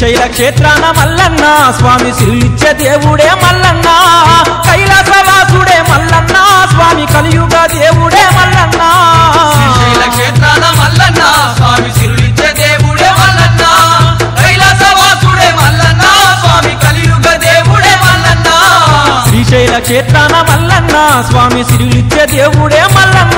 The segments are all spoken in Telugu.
శ్రీశైల క్షేత్రాన మల్లన్న స్వామి సిరులిచ్చే దేవుడే మల్లన్న కైలాసవాసుడే మల్లన్న స్వామి కలియుగ దేవుడే మల్లన్న శ్రీశైల క్షేత్రాల మల్లన్న స్వామి సిరులిచ్చే దేవుడే మల్లన్న కైలాసవాసుడే మల్లన్న స్వామి కలియుగ దేవుడే మల్లన్న శ్రీశైల క్షేత్రాన మల్లన్న స్వామి సిరులిచ్చే దేవుడే మల్లన్న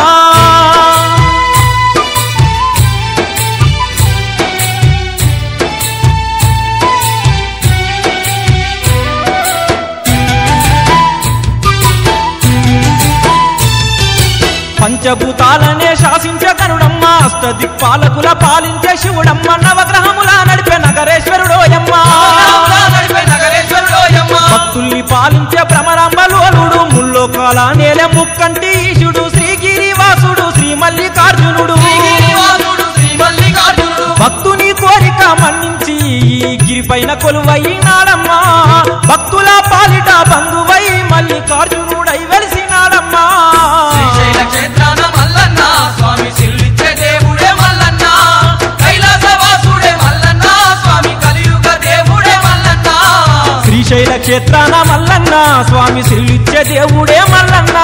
పంచభూతాలనే శాసించే కనుడమ్మ అష్టదిక్పాలకుల పాలించే శివుడమ్మ నవగ్రహముల నడిపే నగరేశ్వరుడోయమ్మ రాములా నడిపే నగరేశ్వరుడోయమ్మ. భక్తుల్ని పాలించే భ్రమరాంబలోలుడు ముల్లోకాల నేల ముక్కంటి ఈశుడు శ్రీగిరి వాసుడు శ్రీ మల్లికార్జునుడు శ్రీగిరివాసుడు శ్రీ మల్లికార్జునుడు భక్తుని కోరిక మన్నించి ఈ గిరిపైన కొలువైనాడమ్మా భక్తుల పాలిట బంధువై మల్లికార్జునుడై వెలిసినాడమ్మా శ్రీశైల క్షేత్రాన మల్లన్న స్వామి సిరులిచ్చే దేవుడే మల్లన్న కైలాసవాసుడే మల్లన్న స్వామి కలియుగ దేవుడే మల్లన్న శ్రీశైల క్షేత్రాన మల్లన్న స్వామి శ్రీలిచ్చే దేవుడే మల్లన్న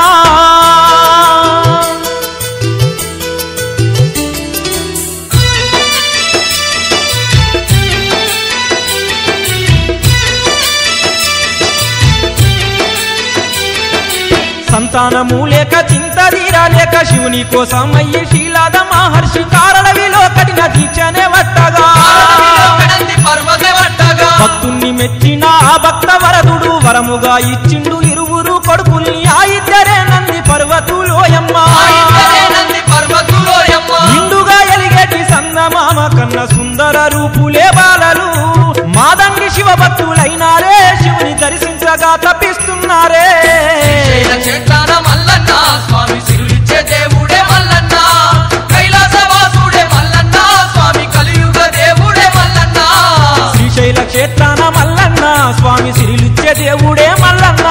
సంతానము లేక చింత తీరాలేక శివుని కోసం అయ్యి శీలాద మహర్షి కారణవిలో కఠిన దీక్షనే వట్టగా కడంది పర్వతే వట్టగా భక్తుణ్ణి మెచ్చిన ఆ భక్త వరదుడు వరముగా ఇచ్చిండు ఇరువురు కొడుకుల్ని ఆ ఇద్దరే నంది పర్వతులోయమ్మ ఆ ఇద్దరే నంది పర్వతులోయమ్మ. నిండుగా ఎలిగేటి సందమామ కన్న సుందర రూపులే బాలలు మాదండి శివ భక్తులైనారే శివుని దర్శించగా తప్పిస్తున్నారే శ్రీశైల క్షేత్రాన మల్లన్న స్వామి సిరులిచ్చే దేవుడే మల్లన్న కైలాసవాసుడే మల్లన్న స్వామి కలియుగ దేవుడే మల్లన్న శ్రీశైల క్షేత్రాన మల్లన్న స్వామి సిరిలిచ్చే దేవుడే మల్లన్న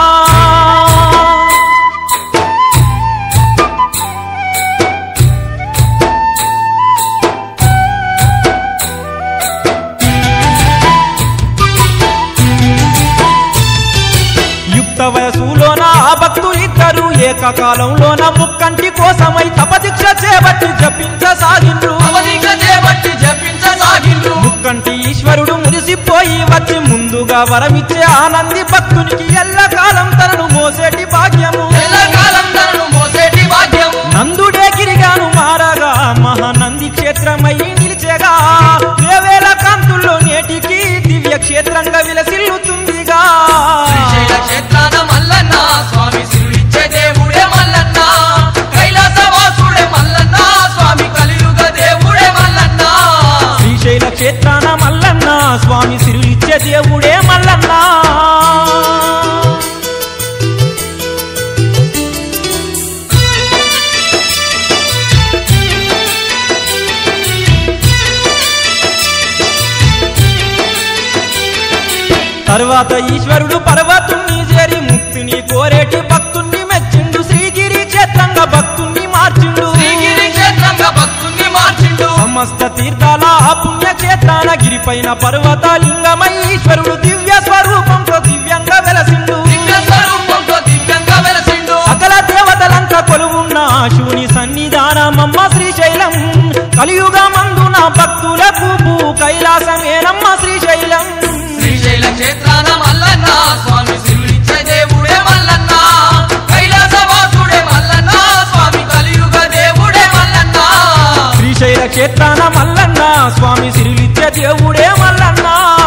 యుక్త వయసులోన ఆ భక్తులిద్దరు ఏకకాలంలోన ముక్కంటి కోసమై తపదీక్ష చేపట్టి జపించసాగిండ్రు అవధిక చేపట్టి జపించసాగిండ్రు ముక్కంటి ఈశ్వరుడు మురిసిపోయి వచ్చి ముందుగా వరమిచ్చే ఆనంది భక్తునికి ఎల్లకాలం తనను మోసేటి భాగ్యము ఎల్లకాలం తనను మోసేటి భాగ్యము నందుడే గిరిగాను మారగా మహానంది క్షేత్రమై నిలిచెగా వేవేల కాంతుల్లో నేటికి దివ్య క్షేత్రంగా విలసిల్లుతుందిగా శ్రీశైల క్షేత్రాన మల్లన్న స్వామి సిరులిచ్చే దేవుడే మల్లన్న కైలాసవాసుడే మల్లన్న స్వామి కలియుగ దేవుడే మల్లన్న శ్రీశైల క్షేత్రాన మల్లన్న స్వామి సిరులిచ్చే దేవుడే మల్లన్న తర్వాత ఈశ్వరుడు పర్వతుణ్ణి చేరి ముక్తిని కోరేటి భక్తుణ్ణి మెచ్చిండు శ్రీగిరి క్షేత్రంగా భక్తుణ్ణి మార్చిండు శ్రీగిరి క్షేత్రంగా భక్తుణ్ణి మార్చిండు సమస్త తీర్థాల ఆ పుణ్యక్షేత్రాన గిరిపైన పర్వత లింగమై ఈశ్వరుడు దివ్య స్వరూపంతో దివ్యంగా వెలసిండు దివ్య స్వరూపంతో దివ్యంగా వెలసిండు సకల దేవతలంతా కొలువున్న శివుని సన్నిధానమమ్మ శ్రీశైలం కలియుగమందున భక్తులకు భూ కైలాసమేనమ్మ శ్రీశైలం శ్రీశైల క్షేత్రాన మల్లన్న స్వామి సిరులిచ్చే దేవుడే మల్లన్న కైలాసవాసుడే మల్లన్న స్వామి కలియుగ దేవుడే మల్లన్న శ్రీశైల క్షేత్రాన మల్లన్న స్వామి సిరులిచ్చే దేవుడే మల్లన్న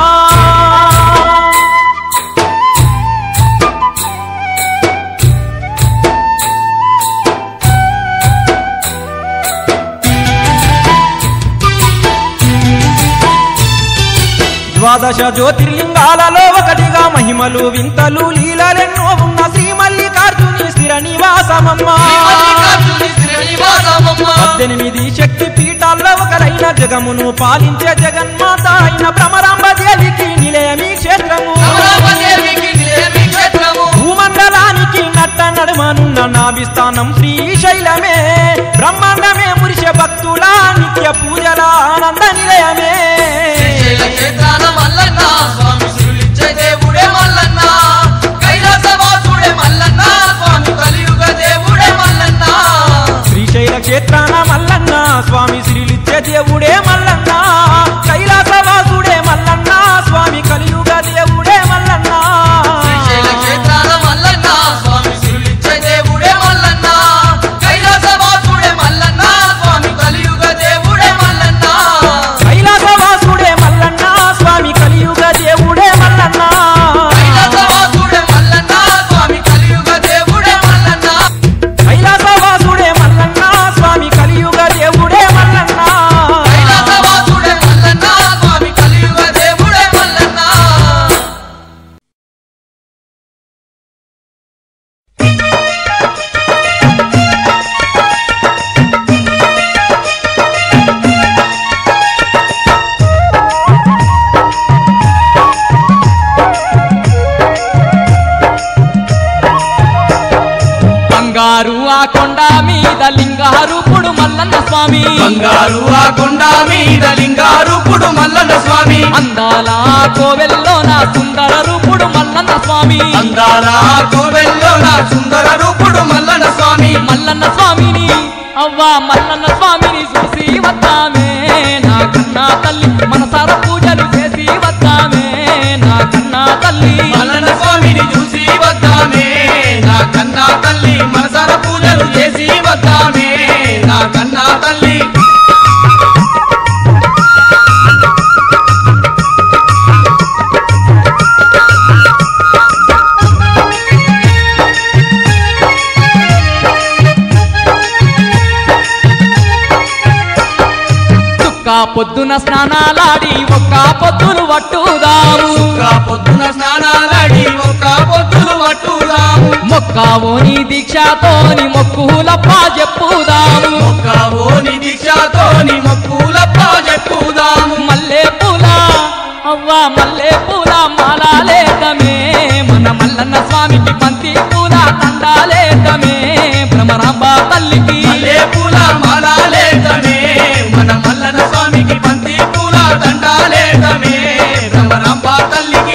ద్వాదశ జ్యోతిర్లింగాలలో ఒకటిగా మహిమలు వింతలు లీలలెన్నో ఉన్న శ్రీ మల్లికార్జుని స్థిర నివాసమమ్మ మల్లికార్జుని శ్రీనివాసమమ్మ. పద్దెనిమిది శక్తి పీఠాల్లో ఒకరైన జగమును పాలించే జగన్మాత అయిన భ్రమరాంబ దేవికి నిలయమీ క్షేత్రము అమరావదేవికి నిలయమి క్షేత్రము. భూమండలానికి నట్ట నడుమనున్న నాభిస్థానం శ్రీశైలమే బ్రహ్మాండమే మురిసే భక్తుల నిత్య పూజల ఆనంద నిలయమే శ్రీశైల క్షేత్రాన మల్లన్న స్వామి సిరులిచ్చే దేవుడే మల్లన్న కైలాసవాసుడే మల్లన్న స్వామి కలియుగ దేవుడే మల్లన్న శ్రీశైల క్షేత్రాన మల్లన్న స్వామి శ్రీలిచ్చే దేవుడే మల్లన్న కైలాసవాసుడే మల్లన్న స్వామి కలియుగ దేవుడే మల్లన్న శ్రీశైల క్షేత్రాన మల్లన్న స్వామి సిరులిచ్చే దేవుడే మల్లన్న కైలాసవాసుడే మల్లన్న స్వామి కలియుగ దేవుడే మల్లన్న కైలాసవాసుడే మల్లన్న స్వామి కలియుగ దేవుడే మల్లన్న కైలాసవాసుడే మల్లన్న స్వామి కలియుగ దేవుడే మల్లన్న కైలాసవాసుడే మల్లన్న స్వామి కలియుగ దేవుడే మల్లన్న కైలాసవాసుడే మల్లన్న స్వామి కలియుగ దేవుడే మల్లన్న బంగారు ఆ కొండ మీద లింగారూపుడు మల్లన్న స్వామి బంగారు ఆ కొండ మీద లింగారూపుడు మల్లన్న స్వామి అందాల ఆ కోవెల్లో నా సుందర రూపుడు మల్లన్న స్వామి అందాల ఆ కోవెల్లో నా సుందర రూపుడు మల్లన్న స్వామి మల్లన్న స్వామిని అవ్వా మల్లన్న స్వామిని చూసి వద్దామే నా కన్నా తల్లి మనసార పూజలు చేసి వద్దామే నా కన్నా తల్లి మల్లన్న స్వామిని చూసి వద్దామే నా కన్నా తల్లి మనసర పూజలు చేసి వద్దామే నా కన్నా తల్లి చుక్క పొద్దున స్నానాలాడి ఒక్క పొద్దులు పట్టుదాము ఒక్క పొద్దున స్నానాలాడి ఒక్క పొద్దులు పట్టుదాము మొక్కవోని దీక్షతోని మొక్కులప్ప చెప్పుదాము ఒక్క ఓని దీక్షతోని మొక్కులప్ప చెప్పుదాము మల్లె పూల అవ్వా మల్లె పూల మాలాలేదమే మన మల్లన్న స్వామికి పంతి పూల తండాలేదమే భ్రమరాంబ తల్లికి మల్లె పూల మాలాలేదమే మన మల్లన్న స్వామికి బంతి పూల దండాలేదమే భ్రమరాంబ తల్లికి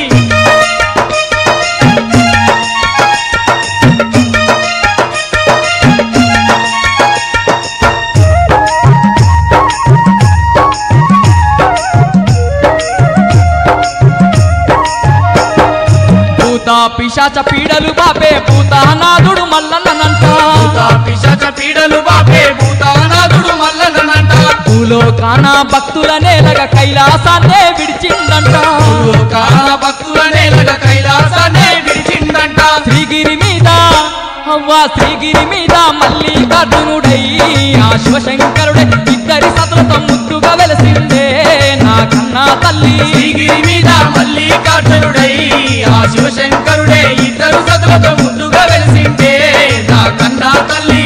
భూత పిశాచ పీడలు బాపే భూతానాథుడు మల్లన్ననంట భూత పిశాచ పీడలు బాపే భూతానాథుడు మల్లనంట భూలోకాన భక్తుల నేలగ కైలాసాన్నే విడిచిందంట కాన భక్తుల నేలగ కైలాసాన్నే విడిచిందంట శ్రీగిరి మీద అవ్వా శ్రీగిరి మీద మల్లికార్జునుడై ఆ శివశంకరుడై ఇద్దరి సతులతో ముద్దుగా వెలసిందే నా కన్నా తల్లి శ్రీగిరి మీద మల్లికార్జునుడై ఆ శివశంకరుడే ఇద్దరు సతులతో ముందుగా వెలిసిండే నా కన్నా తల్లి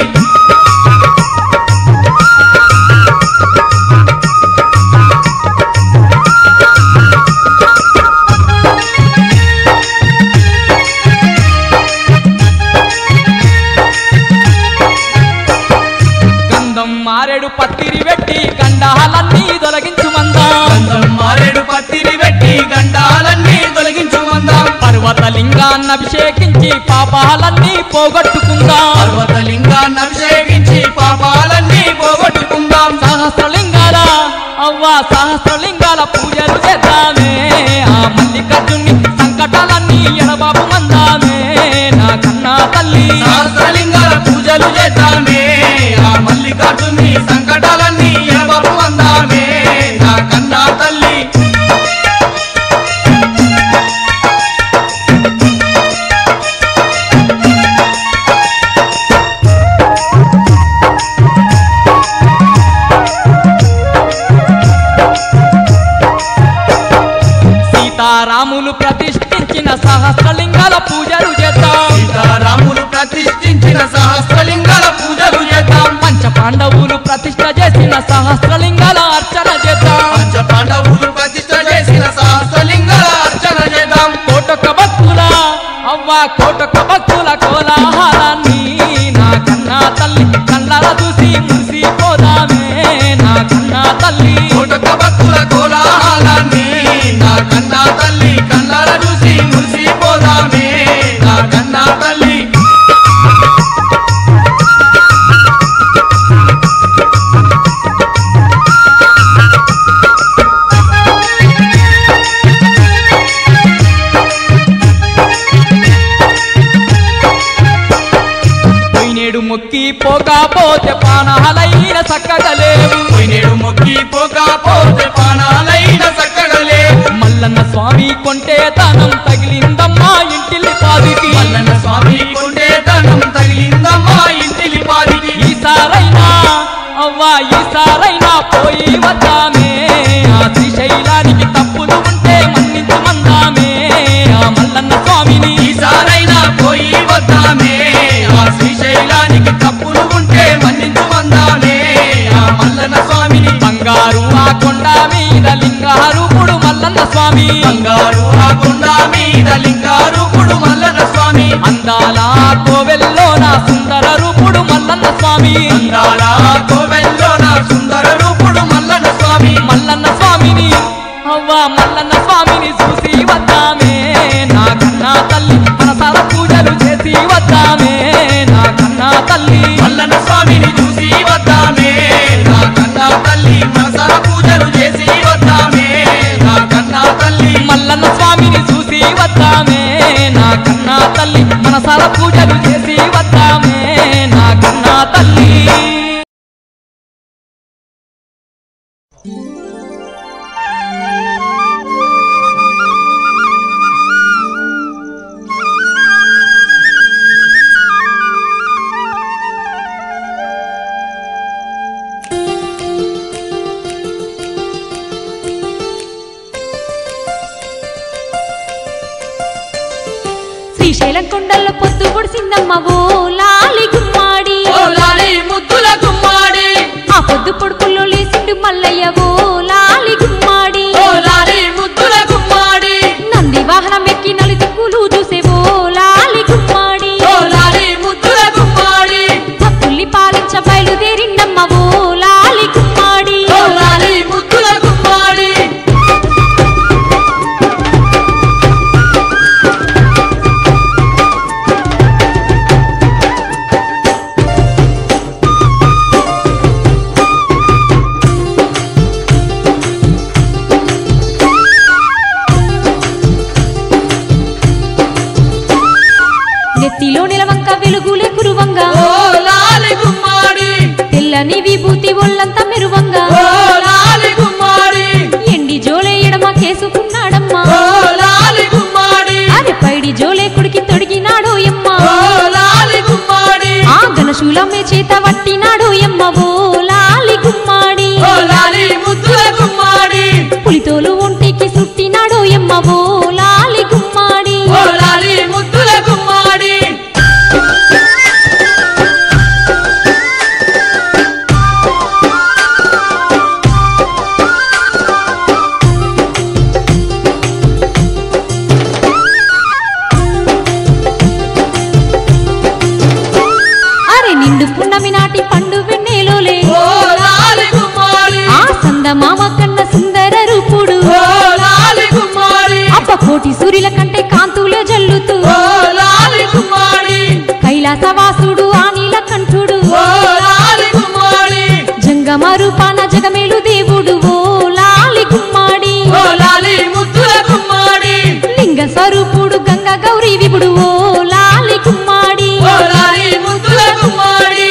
గంధం మారెడు పత్తిరి పెట్టి గండాలన్నీ తొలగించుమందా గంధం మారేడు పత్తిని పెట్టి గండాలన్నీ తొలగించుమందాం పర్వత లింగాన్ని అభిషేకించి పాపాలన్నీ పోగొట్టుకుందాం పర్వతలింగాన్ని అభిషేకించి పాపాలన్నీ పోగొట్టుకుందాం సహస్రలింగాల అవ్వా సహస్రలింగాల పూజలు చేద్దామే ఆ మల్లికార్జుని సంకటాలన్నీ ఎడబాబు మందామే నా కన్నా తల్లి సహస్రలింగాల పూజలు చేద్దామే ఆ మల్లికార్జుని సంకటాలన్నీ ఎడబాబు అందామే నా కన్నా తల్లి సీతారాములు ప్రతిష్ఠించిన సహస్రలింగాల పూజలు చేద్దాం సీతారాములు ప్రతిష్ఠించిన సహస్రలింగాల పూజలు చేద్దాం పంచ పాండవులు ప్రతిష్ఠ చేసిన సహస్రలింగాల అర్చన చేద్దాం పంచ పాండవులు ప్రతిష్ఠ చేసిన సహస్రలింగాల అర్చన చేద్దాం కోటొక్క భక్తుల అవ్వా కోటొక్క భక్తుల కోలాహలాన్ని నా కన్నా తల్లి కళ్ళల చూసి మురిసిపోదామే నా కన్నా తల్లి కోటొక్క భక్తుల కోలాహలాన్ని మొక్కి పోకపోతే పానాలైన చక్కగలేవు పోయినేడు మొక్కి పోకపోతే పానాలైన చక్కగలే మల్లన్న స్వామి కొంటే తనం తగిలిందమ్మా ఇంటిల్లి పాదికి మల్లన్న స్వామి కొండే తనం తగిలిందమ్మా ఇంటిలి పాదికి ఈసారైనా అవ్వా ఈసారైనా పోయి వద్దామే ఆ శ్రీశైలానికి తప్పులు ఉంటే మన్నించు మందామే ఆ మల్లన్న స్వామిని ఈసారైనా పోయి వద్దామే ఆ శ్రీశైలానికి తప్పులు ఉంటే మన్నించు వందామే ఆ మల్లన్న స్వామిని బంగారు ఆ కొండ మీద లింగారూపుడు మల్లన్న స్వామి బంగారు ఆ కొండ మీద లింగారూపుడు మల్లన్న స్వామి అందాల కోవెల్లో నా సుందర రూపుడు మల్లన్న స్వామి అందాల కోవెల్లో నా సుందర రూపుడు మల్లన్న స్వామి మల్లన్న స్వామిని అవ్వా మల్లన్న స్వామిని చూసి వద్దామే నా కన్నా తల్లి మనసార పూజలు చేసి వద్దామే నా కన్నా తల్లి మల్లన్న స్వామిని చూసి వద్దామే నా కన్నా తల్లి మనసర పూజలు చేసి వద్దామే నా కన్నా తల్లి మల్లన్న స్వామిని చూసి వద్దామే నా కన్నా తల్లి మనసార పూజలు చేసి వద్దామే నా కన్నా తల్లి శ్రీశైలం కొండల్లో పొద్దు పొడిసిందమ్మ ఓ లాలి గుమ్మాడి ఓ లాలి ముద్దుల గుమ్మాడి ఆ పొద్దు పొడుపుల్లో లేసిండు మల్లయ్య ఓ లాలి గుమ్మాడి ఓ లాలి ముద్దుల గుమ్మాడి నంది వాహనం ఎక్కి నలు దిక్కులు చూసే ఓ లాలి గుమ్మాడి ఓ లాలి ముద్దుల గుమ్మాడి భక్తుల్ని పాలించ బయలుదేరిండమ్మ ఓ లాలి గుమ్మాడి ఓ లాలి ముద్దుల గుమ్మాడి నెత్తిలో నిలవంక వెలుగులే కురువంగా ఓ లాలి గుమ్మాడి తెల్లని విభూతి ఒళ్ళంతా మెరువంగా ఓ లాలి గుమ్మాడి ఎండి జోలే ఎడమ కేసుకున్నాడమ్మా ఓ లాలి గుమ్మాడి అరే పైడి జోలే కుడికి తొడిగినాడు ఎమ్మ ఓ లాలి గుమ్మాడి ఆ గణశూలమే చేత వట్టినాడు ఎమ్మ ఓ లాలి గుమ్మాడి ఓ లాలి ముద్దుల గుమ్మాడి పులితోలు ఒంటికి సుట్టినాడు ఎమ్మ ఓ లాలి గుమ్మాడి ఓ లాలి ముద్దుల గుమ్మాడి అరే నిండు పున్నమి నాటి పండు వెన్నెలోలే ఓ లాలి గుమ్మాడి ఆ సందమామ కన్న సుందర రూపుడు ఓ లాలి గుమ్మాడి అప్ప కోటి సూర్యుల కంటే కాంతులే జల్లుతూ ఓ లాలి గుమ్మాడి కైలాసవాసుడు ఆ నీల కంఠుడు ఓ లాలి గుమ్మాడి జంగమ రూపాన జగమేలు దేవుడు ఓ లాలి గుమ్మాడి ఓ లాలి ముద్దుల గుమ్మాడి లింగ స్వరూపుడు గంగ గౌరీ విపుడు ఓ లాలి గుమ్మాడి ఓ లాలి ముద్దుల గుమ్మాడి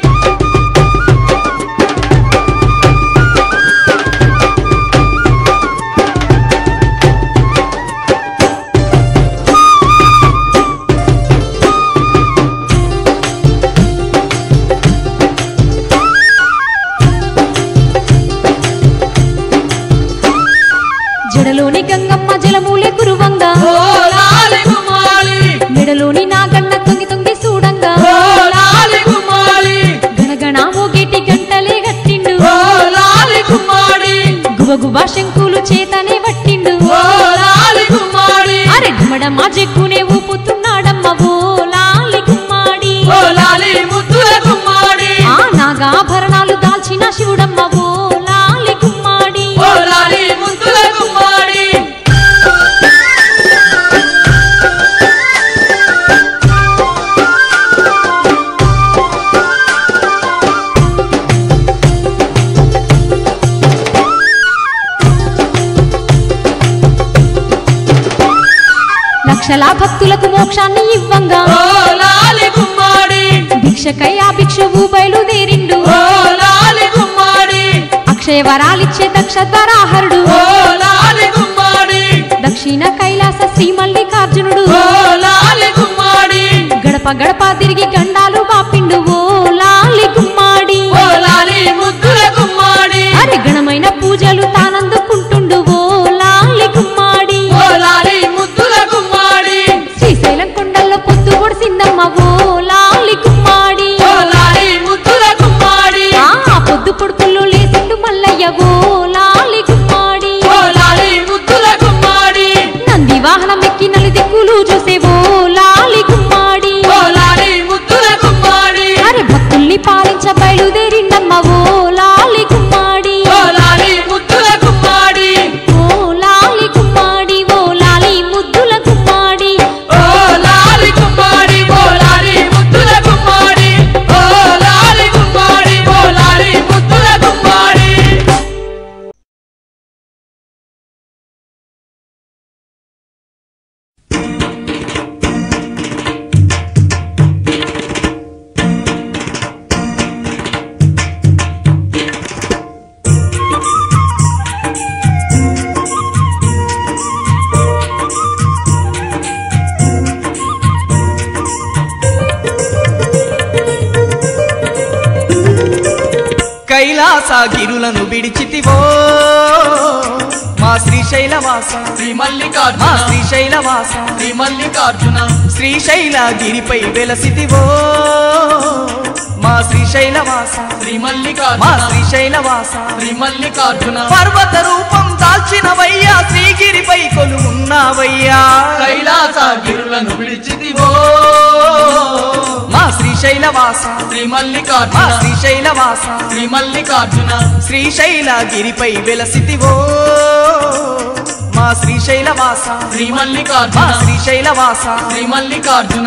జడలోని గంగమ్మ జలమూలే కురువంగా ఓ లాలి గుమ్మాడి మెడలోని నాగన్న తొంగి తొంగి చూడంగా ఓ లాలి గుమ్మాడి గణగణ మోగేటి గంటలే గట్టిండు ఓ లాలి గుమ్మాడి గుబగుబ శంకులు చేతనే వట్టిండు ఓ లాలి గుమ్మాడి అరే ఢమడమా జగ్గునే ఊపుతున్నాడమ్మ ఓ లాలి గుమ్మాడి ఓ లాలి ముద్దుల గుమ్మాడి ఆ నాగాభరణాలు దాల్చిన శివుడమ్మ ఓ లాలి గుమ్మాడి ఓ లాలి ముద్దుల గుమ్మాడి లక్షలా భక్తులకు మోక్షాన్ని ఇవ్వంగా ఓ లాలి గుమ్మాడి భిక్షకై ఆ భిక్షువు బయలుదేరిండు ఓ లాలి గుమ్మాడి అక్షయ వరాలిచ్చే దక్ష ధరాహరుడు ఓ లాలి గుమ్మాడి దక్షిణ కైలాస శ్రీ మల్లికార్జునుడు ఓ లాలి గుమ్మాడి గడప గడప తిరిగి గండాలు బాపిండు ఓ లాలి గుమ్మాడి ఓ లాలి ముద్దుల గుమ్మాడి అరే గణమైన పూజలు తానందుకుంటుండు ఓ లాలి గుమ్మాడి ఓ లాలి ముద్దుల గుమ్మాడి శ్రీశైలం కొండల్లో పొద్దు పొడిసిందమ్మ ఓ లాలి గుమ్మాడి ఓ లాలి ముద్దుల గుమ్మాడి ఆ పొద్దు పొడుపుల్లో లేసిండు మల్లయ్య ఓ లాలి గుమ్మాడి ఓ లాలి ముద్దుల గుమ్మాడి నంది వాహనం ఎక్కి నలు దిక్కులు చూసే ఓ లాలి గుమ్మాడి ఓ లాలి ముద్దుల గుమ్మాడి అరే భక్తుల్ని పాలించ బయలుదేరిందమ్మ ఓ లాలి గుమ్మాడి ఓ లాలి ముద్దుల గుమ్మాడి ఓ లాలి గుమ్మాడి ఓ లాలి ముద్దుల గుమ్మాడి ఓ లాలి గుమ్మాడి ఓ లాలి ముద్దుల గుమ్మాడి ఓ లాలి గుమ్మాడి ఓ లాలి ముద్దుల గుమ్మాడి కైలాసగిరులను విడిచితివో మా శ్రీశైలవాస శ్రీ మా మల్లికార్జున శ్రీశైలవాస శ్రీ మల్లికార్జున శ్రీశైలగిరిపై వెలసితివో మా శ్రీశైలవాస శ్రీ మా మల్లికార్జున శ్రీశైలవాస శ్రీ మల్లికార్జున పర్వత రూపం దాల్చినవయ్యా శ్రీగిరిపై కొలువున్నావయ్యా కైలాసగిరులను విడిచితివో మా శ్రీశైలవాస శ్రీ మా మల్లికార్జున శ్రీశైలవాస శ్రీ మల్లికార్జున శ్రీశైలగిరిపై వెలసితివో మా శ్రీశైలవాస శ్రీ మా మల్లికార్జున శ్రీశైలవాస శ్రీ మల్లికార్జున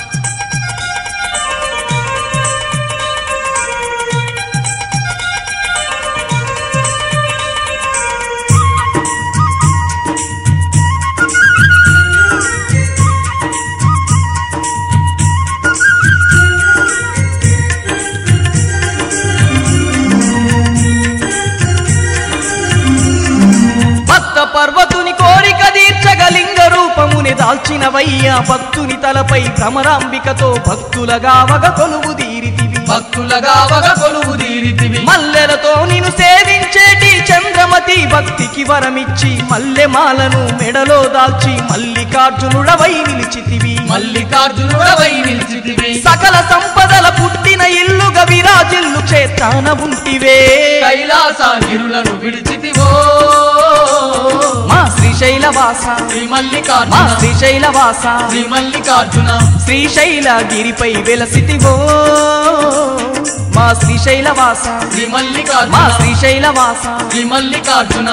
భక్త పర్వతుని కోరిక తీర్చగలింగ రూపముని దాల్చినవయ్యా భక్తుని తలపై భ్రమరాంబికతో భక్తులగా వగ కొలువు తీరితివి భక్తులగా వగ కొలువు తీరితివి మల్లెలతో నిన్ను సేవించేటి చంద్రమతి భక్తికి వరమిచ్చి మల్లెమాలను మెడలో దాల్చి మల్లికార్జునుడవై నిలిచితివి మల్లికార్జునుడవై నిలిచితివి సకల సంపదల పుట్టిన ఇల్లుగా విరాజిల్లు క్షేత్రాన ఉంటివే కైలాసగిరులను విడిచితివో మా శ్రీశైలవాస శ్రీ మా మల్లికార్జున శ్రీశైలవాస శ్రీ మల్లికార్జున శ్రీశైలగిరిపై వెలసితివో మా శ్రీశైలవాస శ్రీ మా మల్లికార్జున శ్రీశైలవాస శ్రీ మల్లికార్జున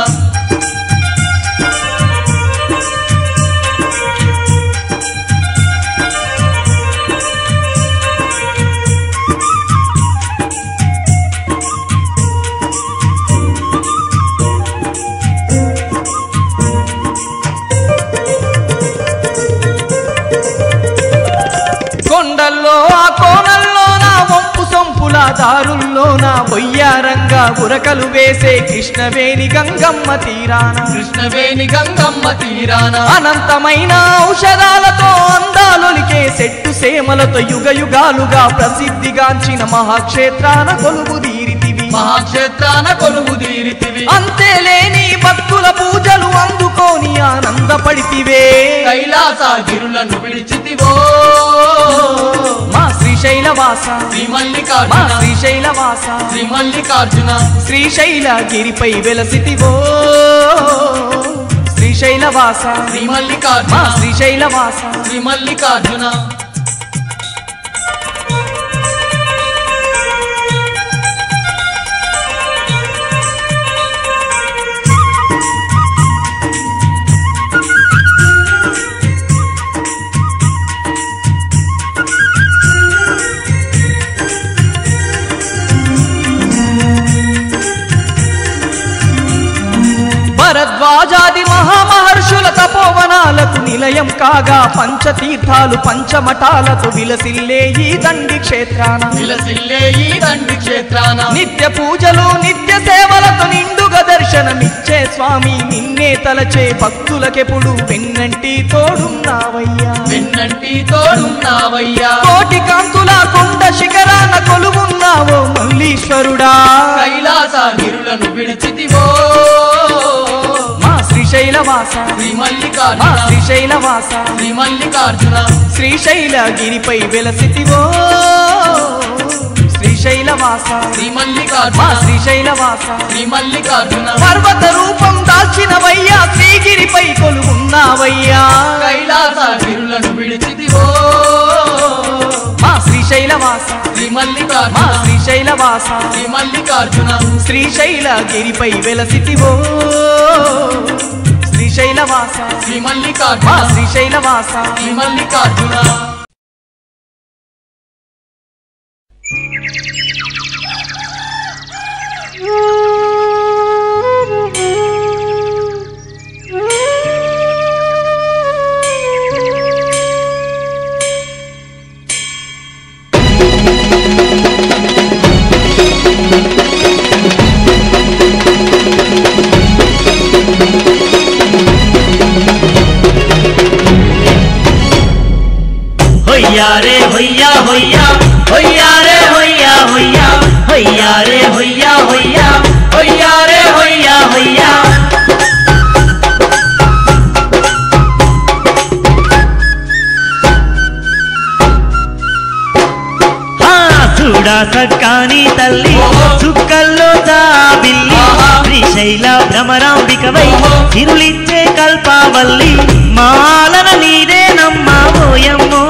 కొండల్లో ఆ కోనల్లో నా వంపు సొంపుల దారుల్లో నా బొయ్యారంగా ఉరకలు వేసే కృష్ణవేణి గంగమ్మ తీరాన కృష్ణవేణి గంగమ్మ తీరాన అనంతమైన ఔషధాలతో అందాలొలికే చెట్టు సేమలతో యుగ యుగాలుగా ప్రసిద్ధిగాంచిన మహాక్షేత్రాన కొలువు తీరితివి మహాక్షేత్రాన కొలువు తీరితివి అంతేలేని భక్తుల పూజలు అందుకోని ఆనందపడితివే కైలాసగిరులను విడిచితివో మా శ్రీశైలవాస శ్రీ మా మల్లికార్జున శ్రీశైలవాస శ్రీ మల్లికార్జున శ్రీశైలగిరిపై వెలసితివో శ్రీశైలవాస శ్రీ మా మల్లికార్జున శ్రీశైలవాస శ్రీ మల్లికార్జున భరద్వాజాది మహామహర్షుల తపోవనాలకు నిలయం కాగా పంచతీర్థాలు పంచమఠాలతో విలసిల్లే ఈ దండి క్షేత్రాన విలసిల్లే ఈ దండి క్షేత్రాన నిత్య పూజలు నిత్య సేవలతో నిండుగా దర్శనమిచ్చే స్వామి నిన్నే తలచే భక్తులకెప్పుడు వెన్నంటి తోడున్నావయ్యా వెన్నంటి తోడున్నావయ్యా కోటి కాంతుల కొండ శిఖరాన కొలువున్నావో మల్లీశ్వరుడా కైలాస గిరులను విడిచితివో మా శ్రీశైలవాస శ్రీ మా మల్లికార్జున శ్రీశైలవాస శ్రీ మల్లికార్జున శ్రీశైలగిరిపై వెలసితివో శ్రీశైలవాస శ్రీ మా మల్లికార్జున శ్రీశైలవాస శ్రీ మల్లికార్జున పర్వత రూపం దాల్చినవయ్యా శ్రీగిరిపై కొలువున్నావయ్యా కైలాస గిరులను విడిచితివో మా శ్రీశైలవాస శ్రీ మా మల్లికార్జున శ్రీశైలవాస శ్రీ మల్లికార్జున శ్రీశైలగిరిపై వెలసితివో శ్రీశైలవాస శ్రీ మా మల్లికార్జున శ్రీశైలవాస శ్రీ మల్లికార్జున హొయ్యా రే హొయ్యా హొయ్యా హొయ్యా రే హొయ్యా హొయ్యా హొయ్యా రే హొయ్యా హొయ్యా హొయ్యా రే హొయ్యా హొయ్యా ఆ, చూడా సక్కాని తల్లి చుక్కల్లో జాబిల్లి శ్రీశైల భ్రమరాంబికవై తిరులిచ్చే కల్పావల్లి మాలన నీదే నమ్మబోయమ్మో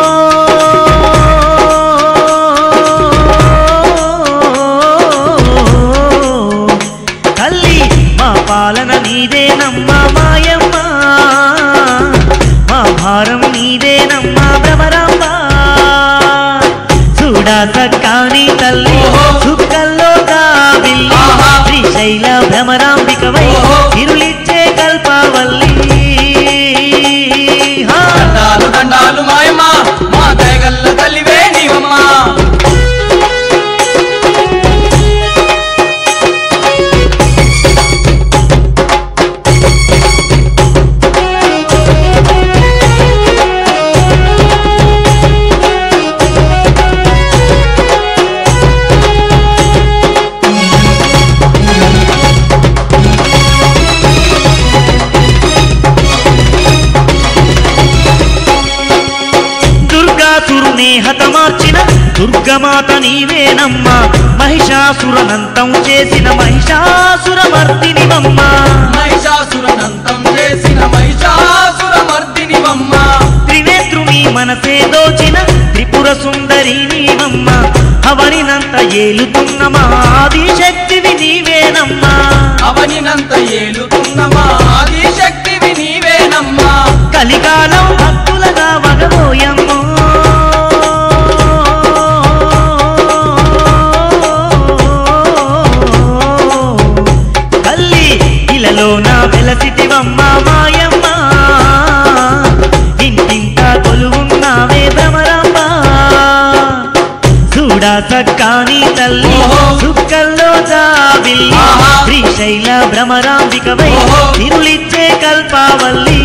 తల్లి మా పాలన నీదే నమ్మ మాయమ్మ మా భారం నీదే నమ్మ భ్రమరాంబ చూడా సక్కాని తల్లి చుక్కల్లో కాబిల్లి శ్రీశైల భ్రమరాంబికవై తిరులిచ్చే కల్పవల్లి హా. దండాలు దండాలు మాయమ్మ మా దయగల్ల తల్లివే నీవమ్మా దుర్గాసురునే హతమార్చిన దుర్గమాత నీవేనమ్మా మహిషాసురనంతం చేసిన మహిషాసురమర్దినివమ్మా మహిషాసురనంతం చేసిన మహిషాసురమర్దినివమ్మ త్రినేత్రుని మనసే దోచిన త్రిపుర సుందరి నీవమ్మ అవనినంత ఏలుతున్న మా ఆదిశక్తివి నీవేనమ్మా అవనినంత ఏలుతున్న మా ఆదిశక్తివి నీవేనమ్మా కలికాలం భక్తులగా వగబోయమ్మో తల్లి ఇలలో నా వెలసిటివమ్మ మాయమ్మ ఇంటింత కొలువున్నావే భ్రమరమ్మ చూడా సక్కాని తల్లి సుక్కల్లో జాబిల్లి ఆహా. శ్రీశైల భ్రమరాంబికవై ఓహో. తిరులిచ్చే కల్పావల్లి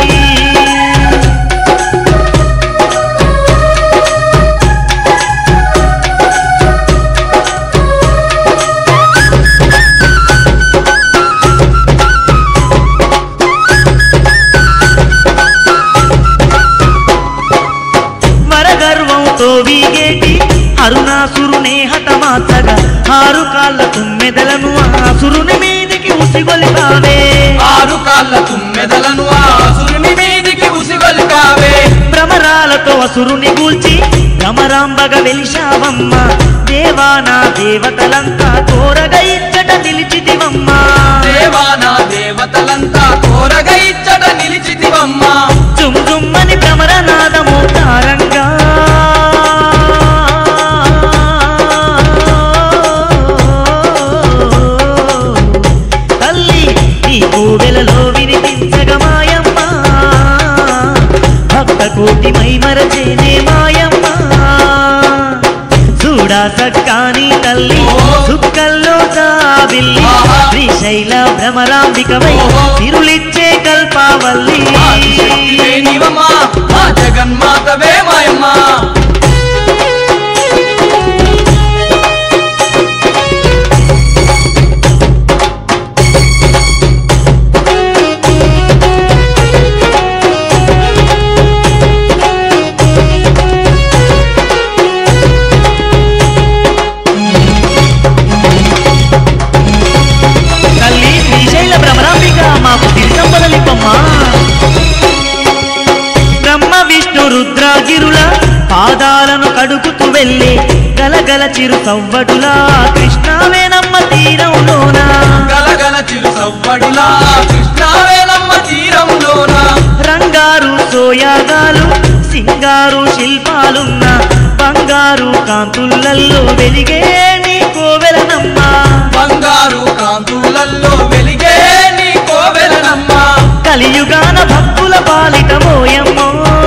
వరగర్వంతో వీగేటి అరుణాసురునే హతమార్చగా ఆరు కాళ్ళ తుమ్మెదలను ఆసురుని మీదికి ఉసిగొలిపావే ఆరు కాళ్ళ తుమ్మెదలను ఆసురుని మీదికి ఉసిగొలిపావే భ్రమరాలతో అసురుని గూల్చి భ్రమరాంబగ వెలిశావమ్మ దేవానా దేవతలంతా కోరగా ఇచ్చట నిలిచితివమ్మ దేవానా దేవతలంతా కోరగా ఇచ్చట నిలిచితివమ్మా జుమ్ జుమ్మని భ్రమరనాదము తారంగా తల్లి నీ కోవెలలో వినిపించగ మాయమ్మ చూడా సక్కాని తల్లి సుక్కల్లో జాబిల్లి శ్రీశైల భ్రమరాంబికవై తిరులిచ్చే కల్పావల్లి ఆదిశక్తివే నీవమ్మా మా జగన్మాతవే మాయమ్మ తల్లి శ్రీశైల భ్రమరాంబిక మాకు తిరి సంపదలిప్పమ్మా బ్రహ్మ విష్ణు రుద్రాగిరుల పాదాలను కడుపుతూ వెళ్ళే గలగల చిరు సవ్వడులా కృష్ణావేనమ్మ తీరంలోనా గలగల చిరు సవ్వడులా కృష్ణావేలమ్మ తీరంలోన రంగారు సోయాగాలు సింగారు శిల్పాలున్న బంగారు కాంతులల్లో వెలిగే నీ కోవెలనమ్మా బంగారు కాంతులల్లో వెలిగే నీ కోవెలనమ్మ కలియుగాన భక్తుల పాలిట మోయమ్మో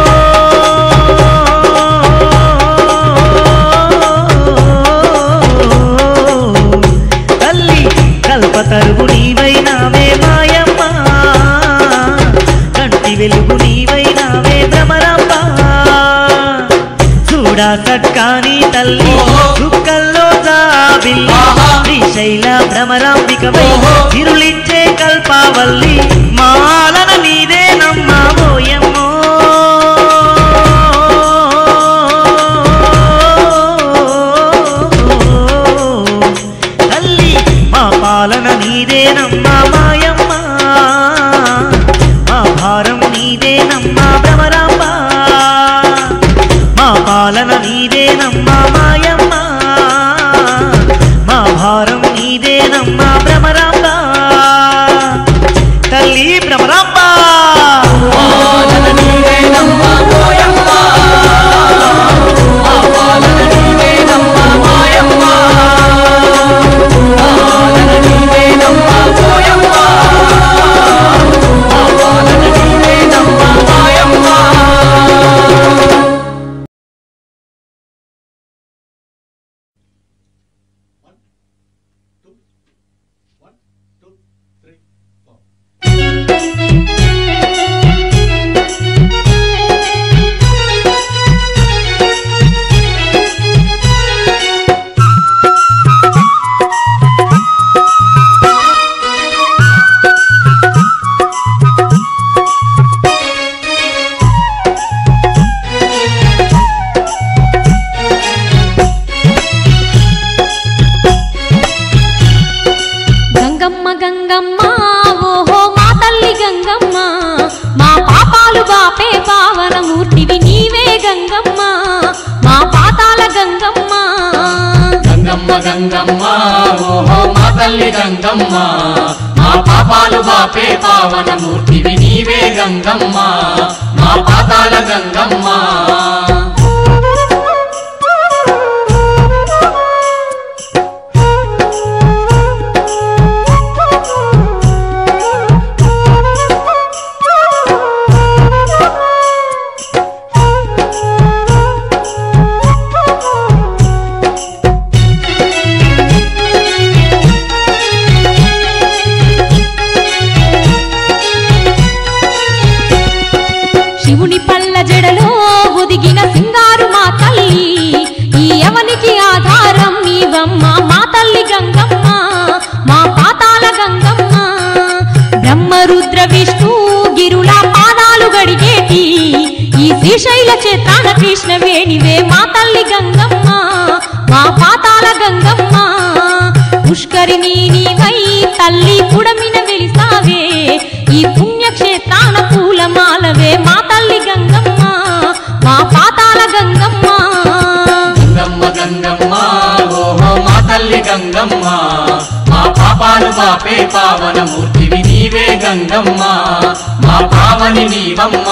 తల్లి కల్పతరుగు నీవైనావే మాయమ్మ కంటి వెలుగు నీవైనావే భ్రమరమ్మ చూడా సక్కాని తల్లి చుక్కల్లో జాబిల్లి ఆహా. శ్రీశైల భ్రమరాంబికవై ఓహో. తిరులిచ్చే కల్పావల్లి మాలన నీదే నమ్మామోయమ్మో తల్లి మా పాలన నీదే నమ్మా మాయమ్మ మా భారం నీదే నమ్మా భ్రమరాంబ మా పాలన నీదే నమ్మా మాయమ్మ మా భారం నీదే నమ్మా భ్రమరాంబ తల్లి భ్రమరాంబ పాలన నీవేనమ్మ మాయమ్మ మా పాలన నీవేనమ్మ మాయమ్మ పాలన నీవేనమ్మ మాయమ్మ మా పాలన నీవేనమ్మ మాయమ్మ గంగమ్మ గంగమ్మ ఓహో మా తల్లి గంగమ్మ మా పాపాలు బాపే పావనమూర్తివి నీవే గంగమ్మ మా పాతాల గంగమ్మ గంగమ్మ గంగమ్మ ఓహో మా తల్లి గంగమ్మ మా పాపాలు బాపే పావనమూర్తివి నీవే గంగమ్మ మా పాతాల గంగమ్మ శివుని పల్ల జడలో ఒదిగిన సింగారు మా తల్లి ఈ ఎవనికి ఆధారం నీవమ్మ మా తల్లి గంగమ్మ మా పాతాల గంగమ్మ బ్రహ్మరుద్ర విష్ణు గిరుల పాదాలు గడిగేటి ఈ శ్రీశైల చేతాన కృష్ణవేణివే మా తల్లి గంగమ్మ మా పాతాల గంగమ్మ పుష్కరిణి నీవై తల్లి పుడమిన వెలిసావే ఈ పుణ్యక్షేత్రాన పూలమాలవే మా తల్లి గంగమ్మ మా పాతాల గంగమ్మ గంగమ్మ గంగమ్మ ఓహో మా తల్లి గంగమ్మ మా పాపాలు బాపే పావనమూర్తివి నీవే గంగమ్మ మా పావని నీవమ్మ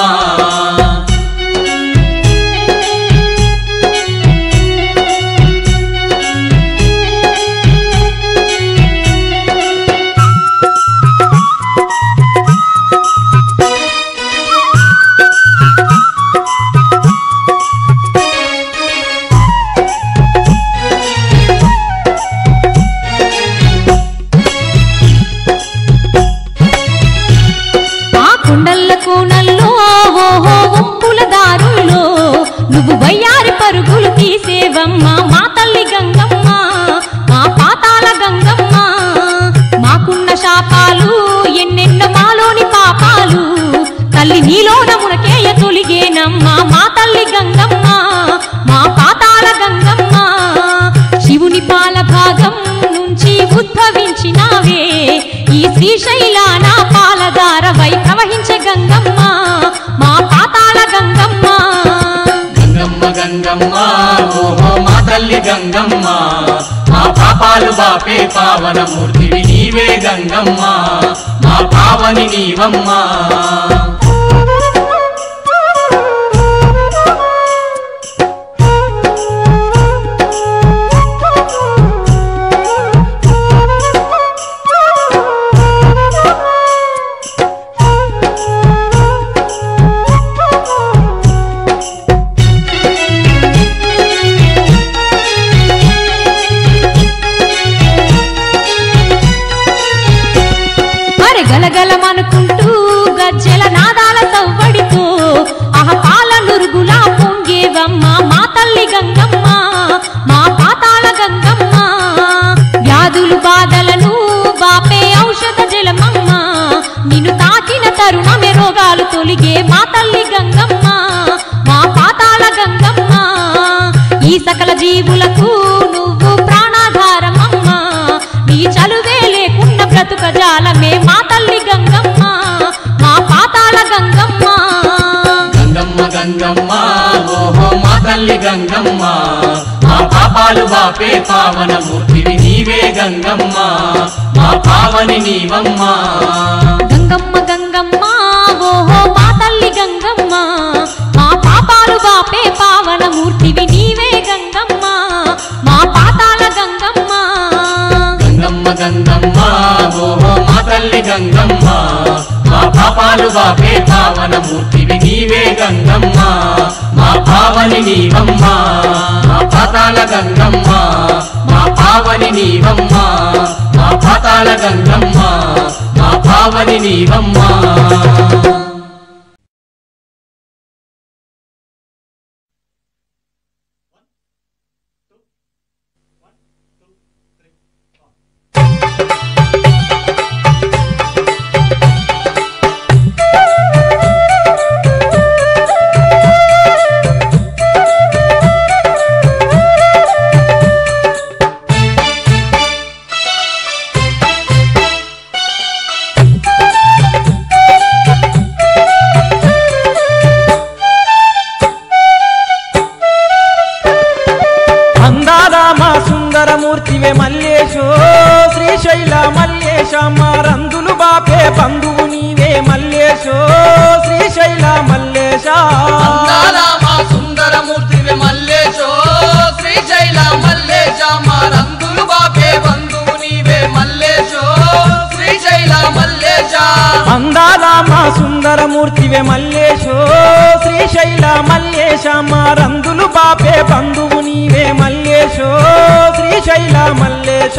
ఉన్న మాలోని పాపాలు తల్లి నీలోన మునకేయ తొలిగేనమ్మ మా తల్లి గంగమ్మ మా పాతాల గంగమ్మ శివుని పాల భాగం నుంచి ఉద్భవించినావే ఈ శ్రీశైలాన పాలదారవై ప్రవహించే గంగమ్మ మా పాతాళ గంగమ్మ గంగమ్మ గంగమ్మ ఓహో మా తల్లి గంగమ్మ మా పాపాలు బాపే పావనమూర్తివి నీవే గంగమ్మ మా పావని నీవమ్మా అరె గలగలమనుకుంటూ గజ్జెల నాదాల సవ్వడితో ఆహ పాల నురుగులా పొంగేవమ్మ మా తల్లి గంగమ్మ మా పాతాళ గంగమ్మ వ్యాధులు బాధలను బాపే ఔషధ జలమమ్మ నిన్ను తాకిన తరుణమే రోగాలు తొలిగే మా తల్లి గంగమ్మ మా పాతాళ గంగమ్మ ఈ సకల జీవులకు నువ్వు ప్రాణాధారమమ్మ నీ చలువే లేకున్న బ్రతుక జాలమే మా తల్లి గంగమ్మ మా పాతాళ గంగమ్మ గంగమ్మ గంగమ్మ ఓహో మా తల్లి గంగమ్మ మా పాపాలు బాపే పావనమూర్తివి నీవే గంగమ్మ మా పావని నీవమ్మా గంగమ్మ గంగమ్మ ఓహో మా తల్లి గంగమ్మ మా పాపాలు బాపే పావన మూర్తివి నీవే గంగమ్మ మా పాతాళ గంగమ్మ గంగమ్మ గంగమ్మ ఓహో మా తల్లి గంగమ్మ మా పాపాలు బాపే పావనమూర్తివి నీవే గంగమ్మ మా పావని నీవమ్మ మా పాతాల గంగమ్మ మా పావని నీవమ్మ మా పాతాల గంగమ్మ మా పావని నీవమ్మ అందాల మా సుందరమూర్తివే మల్లేశో శ్రీశైల మల్లేశ మా రందులు బాపే బంధువు నీవే మల్లేశో శ్రీశైల మల్లేశ అందాల మా సుందరమూర్తివి మల్లేశో శ్రీశైల మల్లేశ మా రంగులు బాపే బంధువు నీవే మల్లేశో శ్రీశైల మల్లేశ అందాల మా సుందరమూర్తివే మల్లేశో శ్రీశైల మల్లేశ మా రందులు బాపే బంధువు నీవే మల్లేశో శ్రీశైల మల్లేశ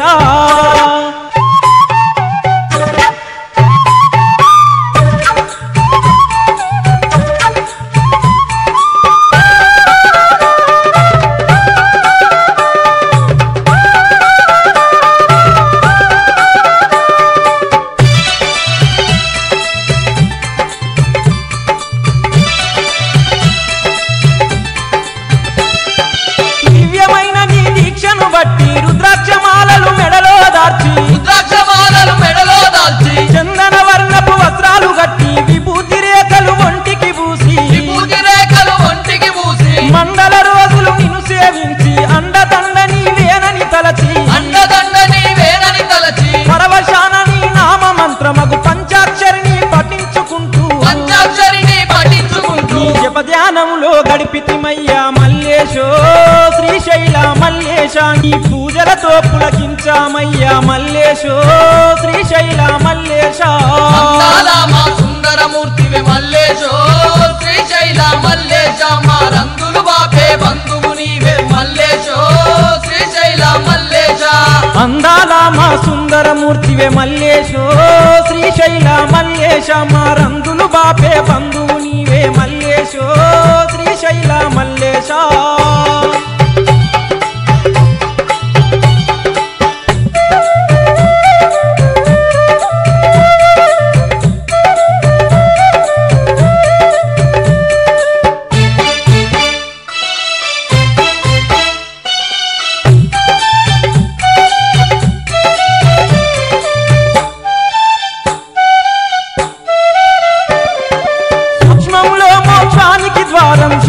దివ్యమైన నీ దీక్షను బట్టి రుద్రాక్షమాలలు మెడలో దార్చి రుద్రాక్షమాలలు మెడలో దాల్చి చందన వర్ణపు వస్త్రాలు గట్టి విభూతి రేఖలు ఒంటికి పూసి విభూతి రేఖలు ఒంటికి పూసి మండల రోజులు నిన్ను సేవించి అండదండ నీవేనని తలచి అండదండ నీవేనని తలచి పరవశాన నీ నామ మంత్రమగు పంచాక్షరిని పఠించుకుంటూ పంచాక్షరిని పఠించుకుంటూ నీ జప ధ్యానంలో గడిపితిమయ్యా మల్లేశో శ్రీశైల మల్లేశ నీ పూజలతో పులకించామయ్యా మల్లేశో శ్రీశైల మల్లేశ అందాల మా సుందరమూర్తివి మల్లేశో శ్రీశైల మల్లేశ మా రంగులు బాపే బంధువు నీవే మల్లేశో శ్రీశైల మల్లేశ అందాల మా సుందరమూర్తివే మల్లేశో శ్రీశైల మల్లేశ మా రందులు బాపే బంధువు నీవే మల్లేశో శ్రీశైల మల్లేశ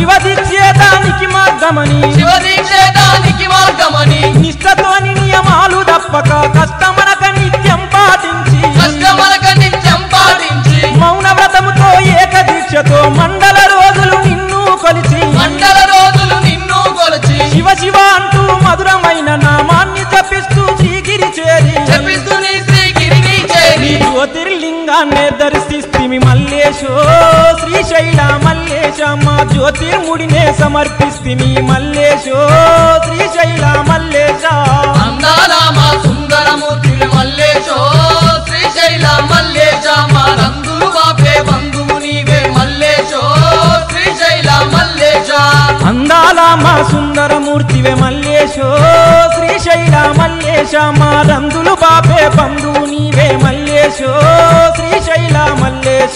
శివదీక్షేతానికి మార్గమని శివదీక్షేతానికి మార్గమని నిష్టతోని నియమాలు తప్పక కష్టమనక నిత్యం పాటించి కష్టమనక నిత్యం పాటించి మౌన వ్రతముతో ఏకదీక్షతో మండల రోజులు నిన్ను కొలిచి మండల రోజులు నిన్ను కొలిచి శివ శివ అంటూ మధురమైన నామాన్ని జపిస్తూ శ్రీగిరి చేరి జపిస్తూ నీ శ్రీగిరిని చేరి జ్యోతిర్లింగాన్ని దర్శిస్తిమి మల్లేశో శ్రీశైల మల్లేశ మా జ్యోతిర్ముడినే సమర్పిస్తిమి మల్లేశో శ్రీశైల మల్లేశ అందాల మా సుందరమూర్తి మల్లేశో శ్రీశైల మల్లేశ మా రంగులు బాపే బంధువు నీవే మల్లేశో శ్రీశైల మల్లేశ అందాల మా సుందరమూర్తివే మల్లేశో శ్రీశైల మల్లేశ మా రందులు బాపే బంధువు నీవే మల్లేశో శ్రీశైల మల్లేశ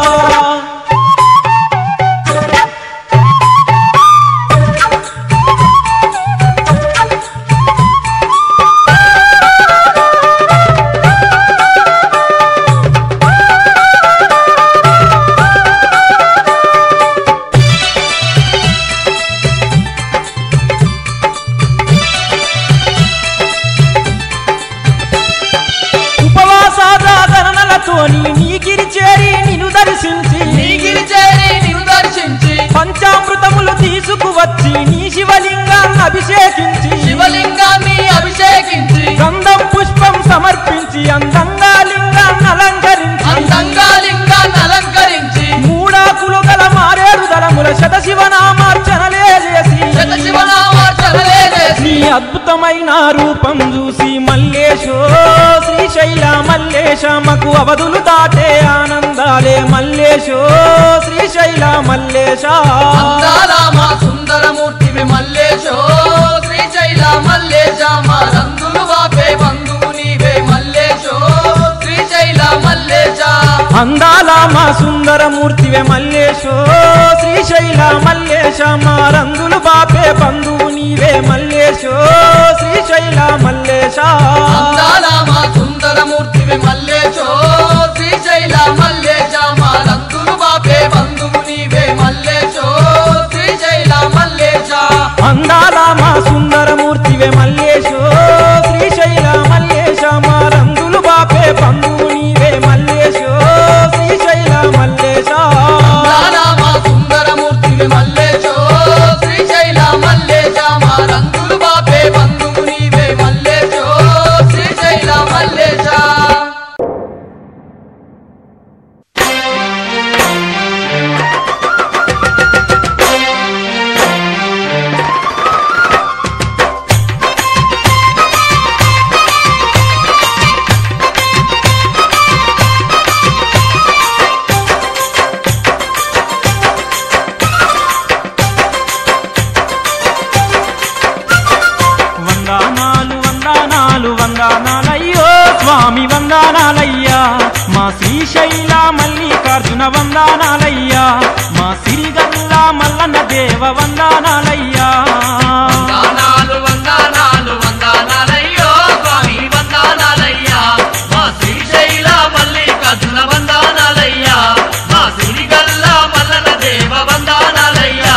ఉపవాస జాగరణలతోని నీగిరి చేరి నిన్ను దర్శించి నీగిరి చేరి నిన్ను దర్శించి పంచామృతములు తీసుకువచ్చి నీ శివలింగాన్ని అభిషేకించి శివలింగాన్ని అభిషేకించి గంధం పుష్పం సమర్పించి అందంగా లింగాన్ని అలంకరించి అందంగా లింగాన్ని అలంకరించి మూడాకులు గల మారేడు దళముల శత శివనామార్చనలే చేసి శత శివనామార్చనలే చేసి నీ అద్భుతమైన రూపం చూసి మల్లేశో శ్రీశైల మల్లేశ మకు అవధులు దాటే ఆనందాలే మల్లేశో శ్రీశైల మల్లేశ అందాల మా సుందరమూర్తివి మల్లేశో శ్రీశైల మల్లేశ మా రంగులు వాపే బంధువు నీవే మల్లేశో శ్రీశైల మల్లేశ అందాల మా సుందరమూర్తివే మల్లేశో శ్రీశైల మల్లేశ మా రంగులు బాపే బంధువు నీవే మల్లేశో శ్రీశైల మల్లేశ అందాల మా సుందరమూర్తివి మల్లేశో శ్రీశైల మల్లేశ మా రంగులు వాపే బంధువు నీవే మల్లేశో శ్రీశైల మల్లేశ అందాల మా సుందరమూర్తివే మల్లేశో శ్రీశైల మల్లేశ మా రంగులు బాపే బంధువు నీవే మల్లేశో శ్రీశైల మల్లేశ అందాల మా సుందరమూర్తివి మల్లేశో శ్రీశైల మల్లేశ మా రంగులు బాపే బంధువు నీవే మల్లేశో శ్రీశైల మల్లేశ వందనాలు వందనాలు వందనాలయ్యో స్వామి వందనాలయ్యా మా శ్రీశైల మల్లికార్జున వందనాలయ్యా మా సిరిగల్ల మల్లన్న దేవ వందనాలయ్యా వందనాలు వందనాలు వందనాలయ్యో స్వామి వందనాలయ్యా మా శ్రీశైల మల్లికార్జున వందనాలయ్యా మా సిరిగల్ల మల్లన దేవ వందనాలయ్యా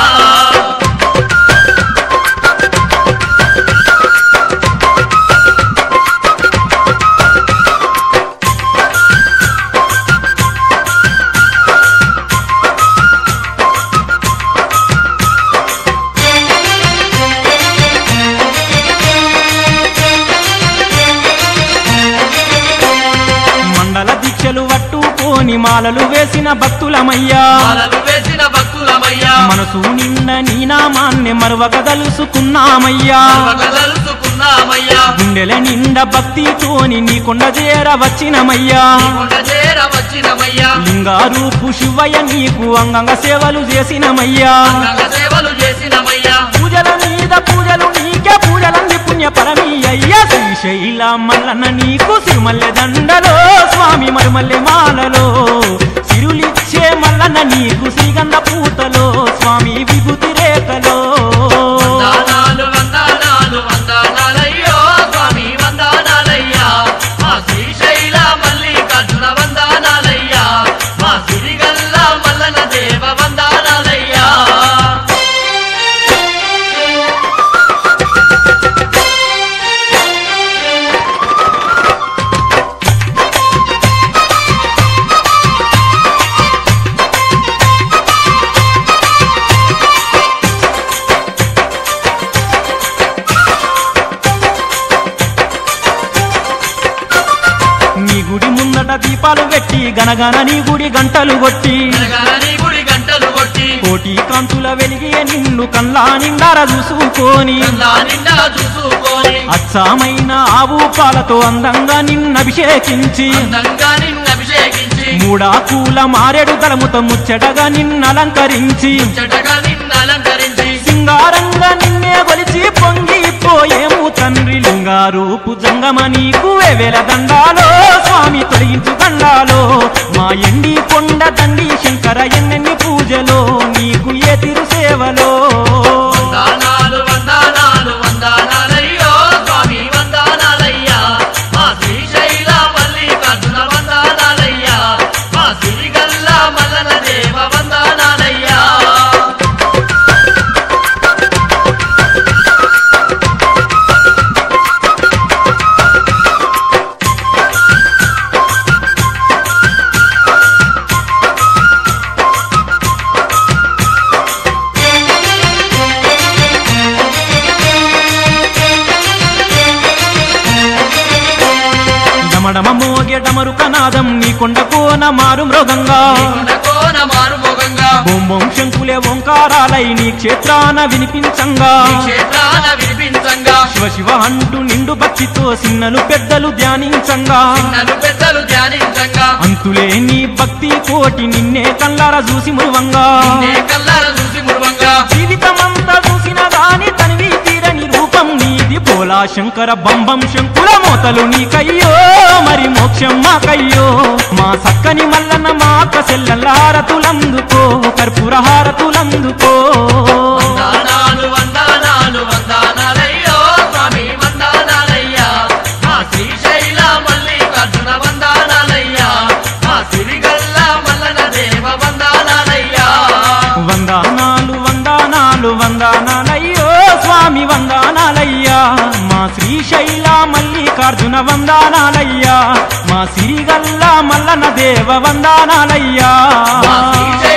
మండల దీక్షలు పట్టుకోని మాలలు వేసిన భక్తులమయ్యా మాలలు వేసిన భక్తులమయ్యా మనసు నిండ నీ నామాన్ని మరవక తలుసుకున్నామయ్యా కలుసుకున్నామయ్యా గుండెల నిండ భక్తితోని నీ కొండ చేర వచ్చినమయ్యా కొండ చేర వచ్చినమయ్యా లింగారూపు శివయ్య నీకు అంగంగ సేవలు చేసినమయ్యా అంగ సేవలు చేసినమయ్యా పూజల మీద పూజలు నీకే పూజలంది పుణ్య పరమి అయ్యా శ్రీశైల మల్లన్న నీకు సిరిమల్లె దండలో స్వామి మరుమల్లె మాలలో సిరులిచ్చే మల్లన్న నీకు శ్రీగంధ పూతలో స్వామి విభూతి రేఖలో వందనాలు వందనాలు వందనాలయ్యో స్వామి వందనాలయ్యా మా శ్రీశైల మల్లికార్జున వందనాలయ్యా మా సిరిగల్ల మల్లన దేవ వందనాలయ్యా గనగన నీ గుడి గంటలు కొట్టి జగనని గుడి గంటలు కొట్టి కోటి కాంతుల వెలిగే నిన్ను కల్లా నిండార చూసుకొని కల్లా నిండా చూసుకొని అచ్చామైన ఆవు పాలతో అందంగా నిన్నభిషేకించి అందంగా నిన్ను అభిషేకించి మూడాకూల మారేడు దళముతో ముచ్చటగా నిన్నలంకరించి చెటగా నిన్ను అలంకరించి సింగారంగా నిన్నే గొలిచి పొంగిపోయేము తండ్రి లింగారూపు జంగమ నీకు వేవేల దండాలో స్వామి తొలగించు దండాలో మా ఎండి కొండ దండి శంకర ఎన్నెన్ని పూజలో నీకు ఏ తిరు సేవలో వందనాలు వందనాలు వందనాలయ్యో స్వామి వందనాలయ్యా మా శ్రీశైల మల్లికార్జున వందనాలయ్యా మా సిరిగల్ల మల్లన దేవ వందనాలయ్యా డమడమ మోగే డమరు కనాదం నీ కొండ కోన మారు మృగంగా కోన మారు మోగంగా బొంబొం శంకులే ఓంకారాలై నీ క్షేత్రాన వినిపించంగా ఈ క్షేత్రాన వినిపించంగా శివ శివ అంటూ నిండు భక్తితో సిన్నలు పెద్దలు ధ్యానించంగా నన్ను పెద్దలు ధ్యానించంగా అంతులేని భక్తి కోటి నిన్నే కల్లార చూసి మురువంగా నే కల్లార చూసి మురువంగా జీవితమంతా చూసిన గాని తనివి తీరని రూపం నీది భోలా శంకర బంబం శంకుల మోతలు నీకయ్యో మరి మోక్షం మాకయ్యో మా సక్కని మల్లన్న మాక సెల్లల హారతులందుకో కర్పూర హారతులందుకో వందనాలు వందనాలు వందనాలయ్యో స్వామి వందనాలయ్యా మా శ్రీశైల మల్లికార్జున వందనాలయ్యా మా సిరిగల్ల మల్లన దేవ వందనాలయ్యా వందనాలు వందనాలు వందనాలయ్యో స్వామి వందనాలయ్యా మా శ్రీశైల మల్లికార్జున వందనాలయ్యా మా సిరిగల్ల మల్లన దేవ వందనాలయ్యా మా శ్రీశైల